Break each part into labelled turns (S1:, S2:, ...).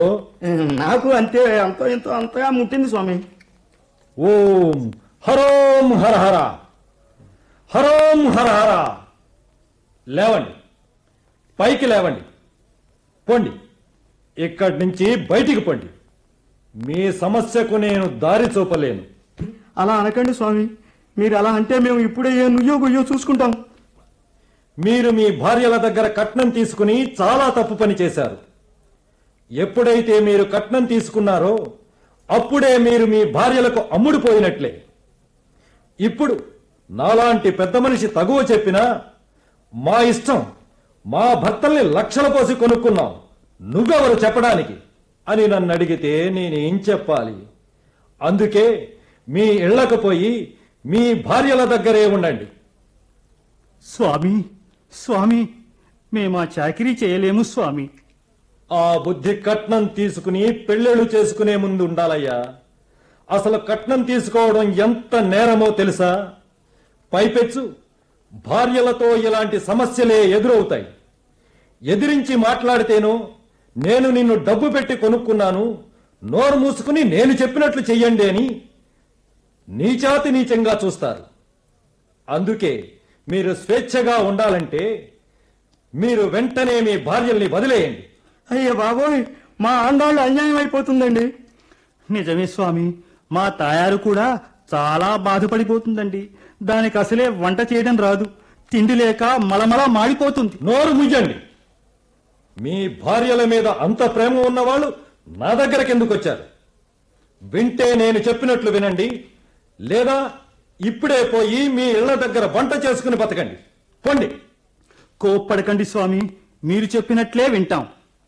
S1: నాకు అంతే అంతో ఇంతో అంతగా ముట్టింది స్వామి
S2: ఓం హరోం హర హర హరోం హర హర లేవండి పైకి లేవండి పోండి ఇక్కడి నుంచి బయటికి పండి మీ సమస్యకు నేను దారి చూపలేను
S1: అలా అనకండి స్వామి మీరు అలా అంటే మేము ఇప్పుడే ఏ నుయ్యో గుయ్యో చూసుకుంటాం
S2: మీరు మీ భార్యల దగ్గర కట్నం తీసుకుని చాలా తప్పు పని చేశారు ఎప్పుడైతే మీరు కట్నం తీసుకున్నారో అప్పుడే మీరు మీ భార్యలకు అమ్ముడుపోయినట్లే ఇప్పుడు నాలాంటి పెద్ద మనిషి తగువ చెప్పినా మా ఇష్టం మా భర్తల్ని లక్షల పోసి కొనుక్కున్నాం నువ్వెవరు చెప్పడానికి అని నన్ను అడిగితే నేనేం చెప్పాలి అందుకే మీ ఇళ్లకు పోయి మీ భార్యల దగ్గరే ఉండండి
S3: స్వామి స్వామి మేము ఆ చాకిరీ చేయలేము స్వామి
S2: ఆ బుద్ధి కట్నం తీసుకుని పెళ్ళిళ్ళు చేసుకునే ముందు ఉండాలయ్యా అసలు కట్నం తీసుకోవడం ఎంత నేరమో తెలుసా పైపెచ్చు భార్యలతో ఇలాంటి సమస్యలే ఎదురవుతాయి ఎదిరించి మాట్లాడితేనో నేను నిన్ను డబ్బు పెట్టి కొనుక్కున్నాను నోరు మూసుకుని నేను చెప్పినట్లు చెయ్యండి అని నీచాతి నీచంగా చూస్తారు అందుకే మీరు స్వేచ్ఛగా ఉండాలంటే మీరు వెంటనే మీ భార్యల్ని వదిలేయండి
S1: అయ్యే బాబోయ్ మా ఆండాళ్ళు అన్యాయం అయిపోతుందండి
S3: నిజమే స్వామి మా తాయారు కూడా చాలా బాధపడిపోతుందండి దానికి అసలే వంట చేయడం రాదు తిండి లేక మలమల మాడిపోతుంది
S2: నోరు ముయ్యండి మీ భార్యల మీద అంత ప్రేమ ఉన్నవాళ్ళు నా దగ్గరకు ఎందుకు వచ్చారు వింటే నేను చెప్పినట్లు వినండి లేదా ఇప్పుడే పోయి మీ ఇళ్ల దగ్గర వంట చేసుకుని బతకండి పొండి
S3: కోప్పడకండి స్వామి మీరు చెప్పినట్లే వింటాం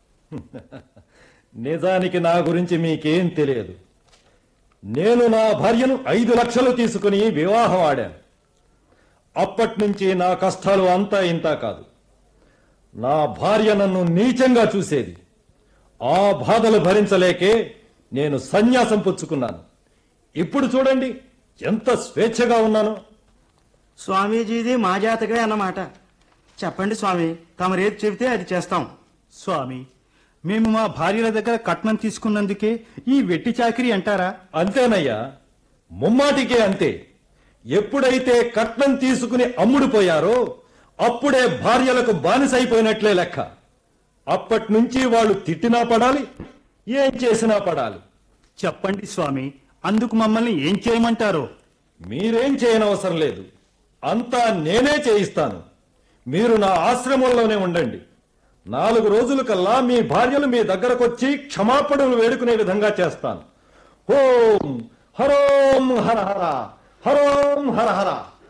S2: నిజానికి నా గురించి మీకేం తెలియదు నేను నా భార్యను ఐదు లక్షలు తీసుకుని వివాహం ఆడాను అప్పటి నుంచి నా కష్టాలు అంతా ఇంతా కాదు నా భార్య నన్ను నీచంగా చూసేది ఆ బాధలు భరించలేకే నేను సన్యాసం పుచ్చుకున్నాను ఇప్పుడు చూడండి ఎంత స్వేచ్ఛగా ఉన్నానో
S1: స్వామీజీది మా జాతకే అన్నమాట చెప్పండి స్వామి తమరేది చెబితే అది చేస్తాం
S3: స్వామి మేము మా భార్యల దగ్గర కట్నం తీసుకున్నందుకే ఈ వెట్టి చాకిరీ అంటారా
S2: అంతేనయ్యా ముమ్మాటికే అంతే ఎప్పుడైతే కట్నం తీసుకుని అమ్ముడుపోయారో అప్పుడే భార్యలకు బానిసైపోయినట్లే లెక్క అప్పటి నుంచి వాళ్ళు తిట్టినా పడాలి ఏం చేసినా పడాలి
S3: చెప్పండి స్వామి అందుకు మమ్మల్ని ఏం చేయమంటారో
S2: మీరేం చేయనవసరం లేదు అంతా నేనే చేయిస్తాను మీరు నా ఆశ్రమంలోనే ఉండండి నాలుగు రోజుల కల్లా మీ భార్యలు మీ దగ్గరకొచ్చి క్షమాపణలు వేడుకునే విధంగా చేస్తాను ఓం హరోం హర హర హరోం హర హర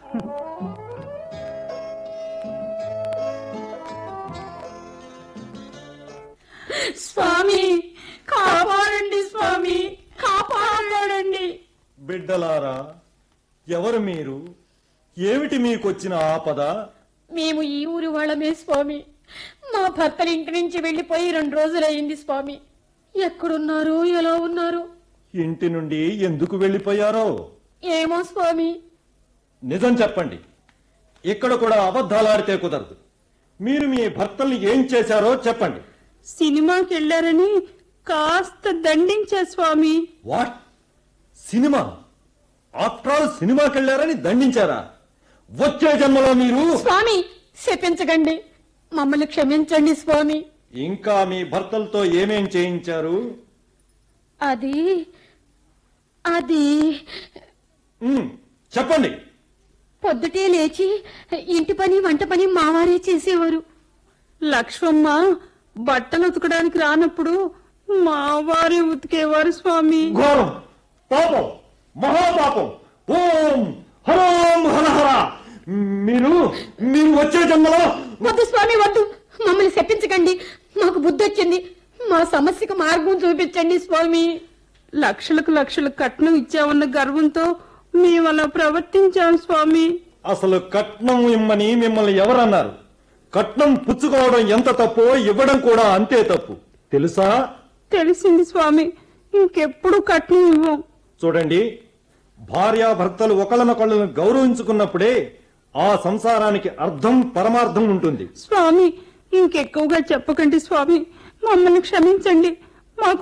S4: స్వామి కాపాడండి స్వామి కాపాడండి
S2: బిడ్డలారా ఎవరు మీరు ఏమిటి మీకొచ్చిన ఆపద
S4: మేము ఈ ఊరి వాళ్ళమే స్వామి మా భర్తలు ఇంటి నుంచి వెళ్ళిపోయి రెండు రోజులయ్యింది స్వామి ఎక్కడున్నారు ఎలా ఉన్నారు
S2: ఇంటి నుండి ఎందుకు వెళ్ళిపోయారో
S4: ఏమో స్వామి
S2: నిజం చెప్పండి ఇక్కడ కూడా అబద్ధాలాడితే కుదరదు మీరు మీ భర్తల్ని ఏం చేశారో చెప్పండి
S4: సినిమాకి వెళ్ళారని కాస్త దండించా స్వామి
S2: వాట్ సినిమా ఆఫ్టర్ ఆల్ సినిమాకి వెళ్ళారని దండించారా వచ్చే జన్మలో మీరు
S4: స్వామి శపించకండి మమ్మల్ని క్షమించండి స్వామి
S2: ఇంకా మీ భర్తలతో ఏమేం చేయించారు
S4: అది అది
S2: ఉమ్, చెప్పండి
S4: పొద్దుటే లేచి ఇంటి పని వంట పని మావారే చేసేవారు లక్ష్మమ్మ బట్టలు ఉతకడానికి రానప్పుడు మావారే ఉతికేవారు స్వామి
S2: ఘోరం పాపం మహాపాపం ఓం హరోం హర హర మీరు మీరు వచ్చే జన్మలో
S4: వద్దు స్వామి వద్దు మమ్మల్ని శపించకండి మాకు బుద్ధి వచ్చింది మా సమస్యకు మార్గం చూపించండి స్వామి లక్షలకు లక్షలు కట్నం ఇచ్చామన్న గర్వంతో మేము అలా ప్రవర్తించాం స్వామి
S2: అసలు కట్నం ఇమ్మని మిమ్మల్ని ఎవరన్నారు కట్నం పుచ్చుకోవడం ఎంత తప్పో ఇవ్వడం కూడా అంతే తప్పు తెలుసా
S4: తెలిసింది స్వామి ఇంకెప్పుడు కట్నం ఇవ్వం
S2: చూడండి భార్యాభర్తలు ఒకళ్ళనొకళ్ళను గౌరవించుకున్నప్పుడే ఆ సంసారానికి అర్థం పరమార్థం ఉంటుంది
S4: స్వామి ఇంకెక్కువగా చెప్పకండి స్వామి మమ్మల్ని క్షమించండి